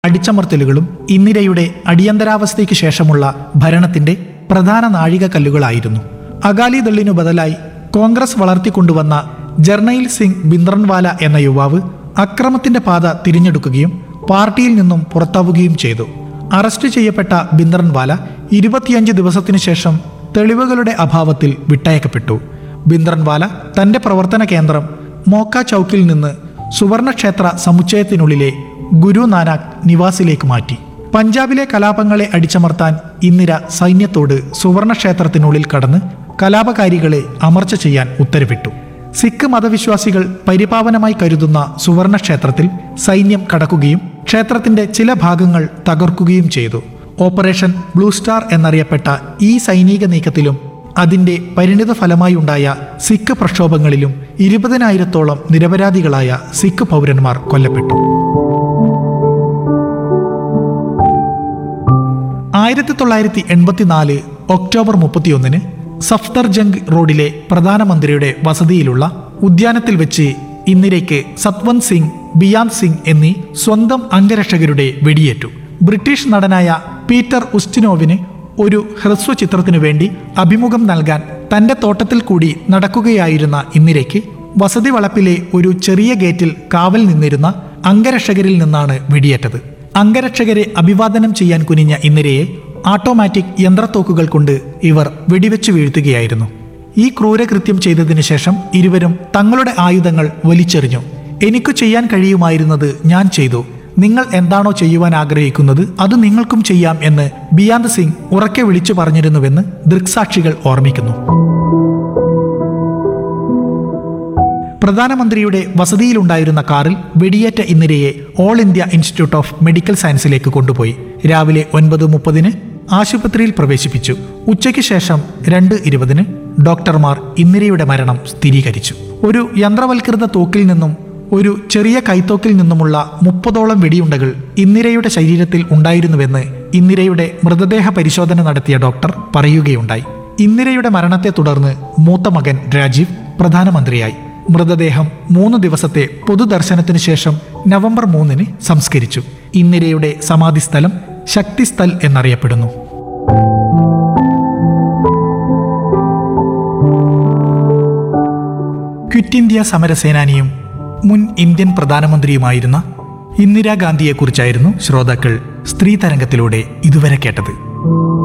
അടിച്ചമർത്തലുകളും ഇന്ദിരയുടെ അടിയന്തരാവസ്ഥയ്ക്ക് ശേഷമുള്ള ഭരണത്തിന്റെ പ്രധാന നാഴികക്കല്ലുകളായിരുന്നു അകാലിദളിനു ബദലായി കോൺഗ്രസ് വളർത്തിക്കൊണ്ടുവന്ന ജർണയിൽ സിംഗ് ബിന്ദ്രൻവാല എന്ന യുവാവ് അക്രമത്തിന്റെ പാത തിരഞ്ഞെടുക്കുകയും പാർട്ടിയിൽ നിന്നും പുറത്താവുകയും ചെയ്തു അറസ്റ്റ് ചെയ്യപ്പെട്ട ബിന്ദ്രൻവാല ഇരുപത്തിയഞ്ച് ദിവസത്തിനു ശേഷം തെളിവുകളുടെ അഭാവത്തിൽ വിട്ടയക്കപ്പെട്ടു ബിന്ദ്രൻവാല തന്റെ പ്രവർത്തന കേന്ദ്രം മോക്ക ചൌക്കിൽ നിന്ന് സുവർണക്ഷേത്ര സമുച്ചയത്തിനുള്ളിലെ ഗുരു നാനാക്ക് നിവാസിലേക്ക് മാറ്റി പഞ്ചാബിലെ കലാപങ്ങളെ അടിച്ചമർത്താൻ ഇന്ദിര സൈന്യത്തോട് സുവർണക്ഷേത്രത്തിനുള്ളിൽ കടന്ന് കലാപകാരികളെ അമർച്ച ചെയ്യാൻ ഉത്തരവിട്ടു സിഖ് മതവിശ്വാസികൾ പരിപാവനമായി കരുതുന്ന സുവർണക്ഷേത്രത്തിൽ സൈന്യം കടക്കുകയും ക്ഷേത്രത്തിന്റെ ചില ഭാഗങ്ങൾ തകർക്കുകയും ചെയ്തു ഓപ്പറേഷൻ ബ്ലൂ സ്റ്റാർ എന്നറിയപ്പെട്ട ഈ സൈനിക നീക്കത്തിലും അതിന്റെ പരിണിത ഫലമായുണ്ടായ സിഖ് പ്രക്ഷോഭങ്ങളിലും ഇരുപതിനായിരത്തോളം നിരപരാധികളായ സിഖ് പൗരന്മാർ കൊല്ലപ്പെട്ടു ആയിരത്തി തൊള്ളായിരത്തി എൺപത്തിനാല് ഒക്ടോബർ മുപ്പത്തിയൊന്നിന് സഫ്ദർജംഗ് റോഡിലെ പ്രധാനമന്ത്രിയുടെ വസതിയിലുള്ള ഉദ്യാനത്തിൽ വെച്ച് ഇന്ദിരയ്ക്ക് സത്വന്ത് സിംഗ് ബിയാന്ത് സിംഗ് എന്നീ സ്വന്തം അംഗരക്ഷകരുടെ വെടിയേറ്റു ബ്രിട്ടീഷ് നടനായ പീറ്റർ ഉസ്റ്റിനോവിന് ഒരു ഹ്രസ്വ ചിത്രത്തിനു വേണ്ടി അഭിമുഖം നൽകാൻ തന്റെ തോട്ടത്തിൽ കൂടി നടക്കുകയായിരുന്ന ഇന്ദിരയ്ക്ക് വസതി വളപ്പിലെ ഒരു ചെറിയ ഗേറ്റിൽ കാവൽ നിന്നിരുന്ന അംഗരക്ഷകരിൽ നിന്നാണ് വെടിയേറ്റത് അംഗരക്ഷകരെ അഭിവാദനം ചെയ്യാൻ കുനിഞ്ഞ ഇന്ദിരയെ ഓട്ടോമാറ്റിക് യന്ത്രത്തോക്കുകൾ കൊണ്ട് ഇവർ വെടിവെച്ചു വീഴ്ത്തുകയായിരുന്നു ഈ ക്രൂരകൃത്യം ചെയ്തതിനു ശേഷം ഇരുവരും തങ്ങളുടെ ആയുധങ്ങൾ വലിച്ചെറിഞ്ഞു എനിക്ക് ചെയ്യാൻ കഴിയുമായിരുന്നത് ഞാൻ ചെയ്തു നിങ്ങൾ എന്താണോ ചെയ്യുവാൻ ആഗ്രഹിക്കുന്നത് അത് നിങ്ങൾക്കും ചെയ്യാം എന്ന് ബിയാന്ത് സിംഗ് ഉറക്കെ വിളിച്ചു പറഞ്ഞിരുന്നുവെന്ന് ദൃക്സാക്ഷികൾ ഓർമ്മിക്കുന്നു പ്രധാനമന്ത്രിയുടെ വസതിയിലുണ്ടായിരുന്ന കാറിൽ വെടിയേറ്റ ഇന്ദിരയെ all India institute of medical സയൻസിലേക്ക് കൊണ്ടുപോയി രാവിലെ ഒൻപത് മുപ്പതിന് ആശുപത്രിയിൽ പ്രവേശിപ്പിച്ചു ഉച്ചയ്ക്ക് ശേഷം രണ്ട് ഇരുപതിന് ഡോക്ടർമാർ ഇന്ദിരയുടെ മരണം സ്ഥിരീകരിച്ചു ഒരു യന്ത്രവൽകൃത തോക്കിൽ നിന്നും ഒരു ചെറിയ കൈത്തോക്കിൽ നിന്നുമുള്ള മുപ്പതോളം വെടിയുണ്ടകൾ ഇന്ദിരയുടെ ശരീരത്തിൽ ഉണ്ടായിരുന്നുവെന്ന് ഇന്ദിരയുടെ മൃതദേഹ പരിശോധന നടത്തിയ ഡോക്ടർ പറയുകയുണ്ടായി ഇന്ദിരയുടെ മരണത്തെ തുടർന്ന് മൂത്ത മകൻ രാജീവ് പ്രധാനമന്ത്രിയായി മൃതദേഹം മൂന്ന് ദിവസത്തെ പൊതുദർശനത്തിനു ശേഷം നവംബർ മൂന്നിന് സംസ്കരിച്ചു ഇന്ദിരയുടെ സമാധിസ്ഥലം ശക്തിസ്ഥൽ എന്നറിയപ്പെടുന്നു ക്വിറ്റ് ഇന്ത്യ സമരസേനാനിയും മുൻ ഇന്ത്യൻ പ്രധാനമന്ത്രിയുമായിരുന്ന ഇന്ദിരാഗാന്ധിയെക്കുറിച്ചായിരുന്നു ശ്രോതാക്കൾ സ്ത്രീ തരംഗത്തിലൂടെ ഇതുവരെ കേട്ടത്